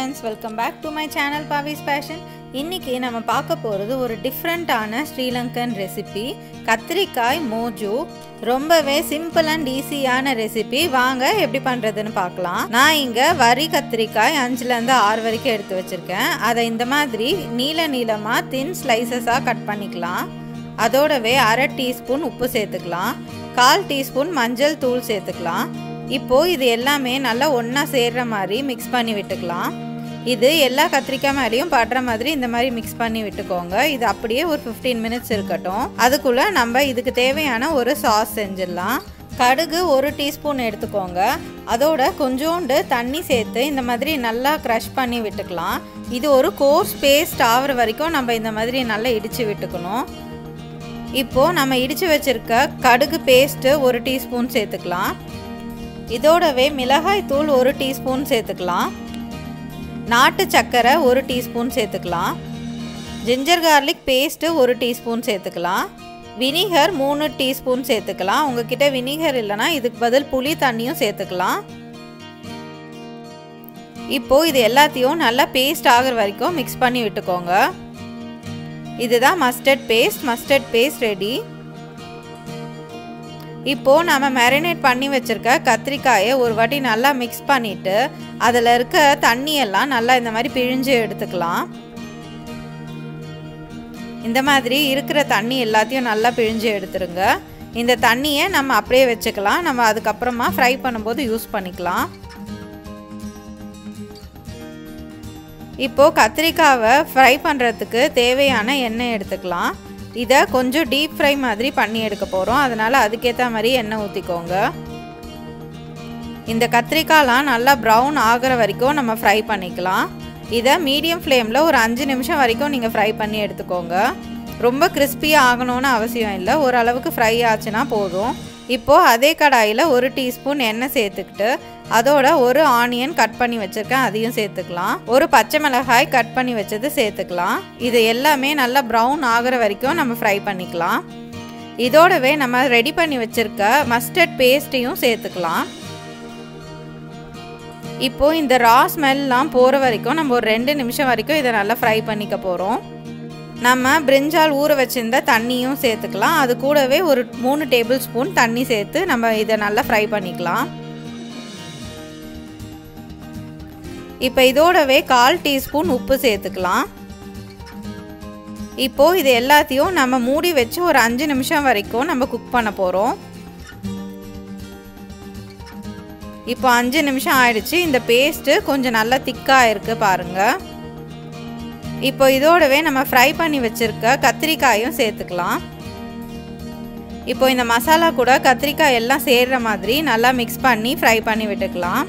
friends welcome back to my channel Pavis passion இன்னைக்கு நம்ம பார்க்க போகிறது ஒரு டிஃப்ரெண்ட்டான ஸ்ரீலங்கன் ரெசிபி கத்திரிக்காய் மோஜு ரொம்பவே சிம்பிள் அண்ட் ஈஸியான ரெசிபி வாங்க எப்படி பண்ணுறதுன்னு பார்க்கலாம் நான் இங்கே வரி கத்திரிக்காய் அஞ்சுலேருந்து ஆறு வரைக்கும் எடுத்து வச்சுருக்கேன் அதை இந்த மாதிரி நீல நீளமாக தின் ஸ்லைசஸாக கட் பண்ணிக்கலாம் அதோடவே அரை டீஸ்பூன் உப்பு சேர்த்துக்கலாம் கால் டீஸ்பூன் மஞ்சள் தூள் சேர்த்துக்கலாம் இப்போது இது எல்லாமே நல்லா ஒன்றா சேர்ற மாதிரி மிக்ஸ் பண்ணி விட்டுக்கலாம் இது எல்லா கத்திரிக்காய் மேலேயும் படுற மாதிரி இந்த மாதிரி மிக்ஸ் பண்ணி விட்டுக்கோங்க இது அப்படியே ஒரு ஃபிஃப்டீன் மினிட்ஸ் இருக்கட்டும் அதுக்குள்ளே நம்ம இதுக்கு தேவையான ஒரு சாஸ் செஞ்சிடலாம் கடுகு ஒரு டீஸ்பூன் எடுத்துக்கோங்க அதோட கொஞ்சோண்டு தண்ணி சேர்த்து இந்த மாதிரி நல்லா க்ரஷ் பண்ணி விட்டுக்கலாம் இது ஒரு கோர்ஸ் பேஸ்ட் ஆகிற வரைக்கும் நம்ம இந்த மாதிரி நல்லா இடித்து விட்டுக்கணும் இப்போது நம்ம இடித்து வச்சுருக்க கடுகு பேஸ்ட்டு ஒரு டீஸ்பூன் சேர்த்துக்கலாம் இதோடவே மிளகாய் தூள் ஒரு டீஸ்பூன் சேர்த்துக்கலாம் நாட்டு சர்க்கரை ஒரு டீஸ்பூன் சேர்த்துக்கலாம் ஜிஞ்சர் கார்லிக் பேஸ்ட்டு ஒரு டீஸ்பூன் சேர்த்துக்கலாம் வினிகர் மூணு டீஸ்பூன் சேர்த்துக்கலாம் உங்ககிட்ட வினிகர் இல்லைனா இதுக்கு பதில் புளி தண்ணியும் சேர்த்துக்கலாம் இப்போது இது எல்லாத்தையும் நல்லா பேஸ்ட் ஆகிற வரைக்கும் மிக்ஸ் பண்ணி விட்டுக்கோங்க இதுதான் mustard paste mustard paste ready இப்போது நம்ம மேரினேட் பண்ணி வச்சுருக்க கத்திரிக்காயை ஒரு வாட்டி நல்லா மிக்ஸ் பண்ணிவிட்டு அதில் இருக்க தண்ணியெல்லாம் நல்லா இந்த மாதிரி பிழிஞ்சு எடுத்துக்கலாம் இந்த மாதிரி இருக்கிற தண்ணி எல்லாத்தையும் நல்லா பிழிஞ்சு எடுத்துருங்க இந்த தண்ணியை நம்ம அப்படியே வச்சுக்கலாம் நம்ம அதுக்கப்புறமா ஃப்ரை பண்ணும்போது யூஸ் பண்ணிக்கலாம் இப்போது கத்திரிக்காவை ஃப்ரை பண்ணுறதுக்கு தேவையான எண்ணெய் எடுத்துக்கலாம் இதை கொஞ்சம் டீப் ஃப்ரை மாதிரி பண்ணி எடுக்க போகிறோம் அதனால் அதுக்கேற்ற மாதிரி எண்ணெய் ஊற்றிக்கோங்க இந்த கத்திரிக்காய்லாம் நல்லா ப்ரௌன் ஆகிற வரைக்கும் நம்ம ஃப்ரை பண்ணிக்கலாம் இதை மீடியம் ஃப்ளேமில் ஒரு அஞ்சு நிமிஷம் வரைக்கும் நீங்கள் ஃப்ரை பண்ணி எடுத்துக்கோங்க ரொம்ப கிறிஸ்பியாக ஆகணும்னு அவசியம் இல்லை ஓரளவுக்கு ஃப்ரை ஆச்சுன்னா போதும் இப்போது அதே கடாயில் ஒரு டீஸ்பூன் எண்ணெய் சேர்த்துக்கிட்டு அதோட ஒரு ஆனியன் கட் பண்ணி வச்சுருக்கேன் அதையும் சேர்த்துக்கலாம் ஒரு பச்சை மிளகாய் கட் பண்ணி வச்சது சேர்த்துக்கலாம் இது எல்லாமே நல்லா ப்ரௌன் ஆகிற வரைக்கும் நம்ம ஃப்ரை பண்ணிக்கலாம் இதோடவே நம்ம ரெடி பண்ணி வச்சுருக்க மஸ்டர்ட் பேஸ்ட்டையும் சேர்த்துக்கலாம் இப்போது இந்த ரா ஸ்மெல்லாம் போகிற வரைக்கும் நம்ம ஒரு ரெண்டு நிமிஷம் வரைக்கும் இதை நல்லா ஃப்ரை பண்ணிக்க போகிறோம் நம்ம பிரிஞ்சால் ஊற வச்சிருந்த தண்ணியும் சேர்த்துக்கலாம் அது கூடவே ஒரு மூணு டேபிள் ஸ்பூன் தண்ணி சேர்த்து நம்ம இதை நல்லா ஃப்ரை பண்ணிக்கலாம் இப்போ இதோடவே கால் டீஸ்பூன் உப்பு சேர்த்துக்கலாம் இப்போது இது எல்லாத்தையும் நம்ம மூடி வச்சு ஒரு அஞ்சு நிமிஷம் வரைக்கும் நம்ம குக் பண்ண போகிறோம் இப்போ அஞ்சு நிமிஷம் ஆயிடுச்சு இந்த பேஸ்ட்டு கொஞ்சம் நல்லா திக்காக இருக்குது பாருங்கள் இப்போ இதோடவே நம்ம ஃப்ரை பண்ணி வச்சுருக்க கத்திரிக்காயும் சேர்த்துக்கலாம் இப்போ இந்த மசாலா கூட கத்திரிக்காய் எல்லாம் சேர்கிற மாதிரி நல்லா மிக்ஸ் பண்ணி ஃப்ரை பண்ணி விட்டுக்கலாம்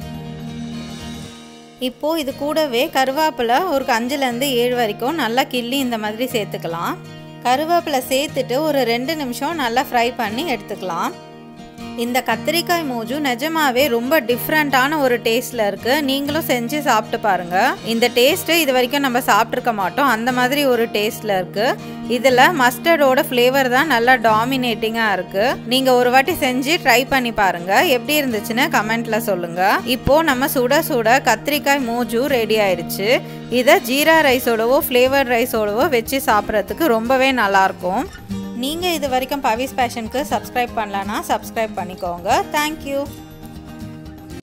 இப்போது இது கூடவே கருவேப்பிலை ஒரு அஞ்சுலேருந்து ஏழு வரைக்கும் நல்லா கிள்ளி இந்த மாதிரி சேர்த்துக்கலாம் கருவேப்பிலை சேர்த்துட்டு ஒரு ரெண்டு நிமிஷம் நல்லா ஃப்ரை பண்ணி எடுத்துக்கலாம் இந்த கத்திரிக்காய் மோஜு நிஜமாவே ரொம்ப டிஃப்ரெண்ட்டான ஒரு டேஸ்ட்டில் இருக்குது நீங்களும் செஞ்சு சாப்பிட்டு பாருங்கள் இந்த டேஸ்ட்டு இது வரைக்கும் நம்ம சாப்பிட்ருக்க மாட்டோம் அந்த மாதிரி ஒரு டேஸ்ட்டில் இருக்குது இதில் மஸ்டர்டோட ஃப்ளேவர் தான் நல்லா டாமினேட்டிங்காக இருக்குது நீங்கள் ஒரு வாட்டி செஞ்சு ட்ரை பண்ணி பாருங்கள் எப்படி இருந்துச்சுன்னு கமெண்ட்டில் சொல்லுங்கள் இப்போது நம்ம சுட சுட கத்திரிக்காய் மோஜு ரெடி ஆயிடுச்சு இதை ஜீரா ரைஸோடவோ ஃப்ளேவர்ட் ரைஸோடவோ வச்சு சாப்பிட்றதுக்கு ரொம்பவே நல்லாயிருக்கும் நீங்கள் இது வரைக்கும் பவிஸ் பேஷனுக்கு சப்ஸ்கிரைப் பண்ணலன்னா சப்ஸ்கிரைப் பண்ணிக்கோங்க தேங்க்யூ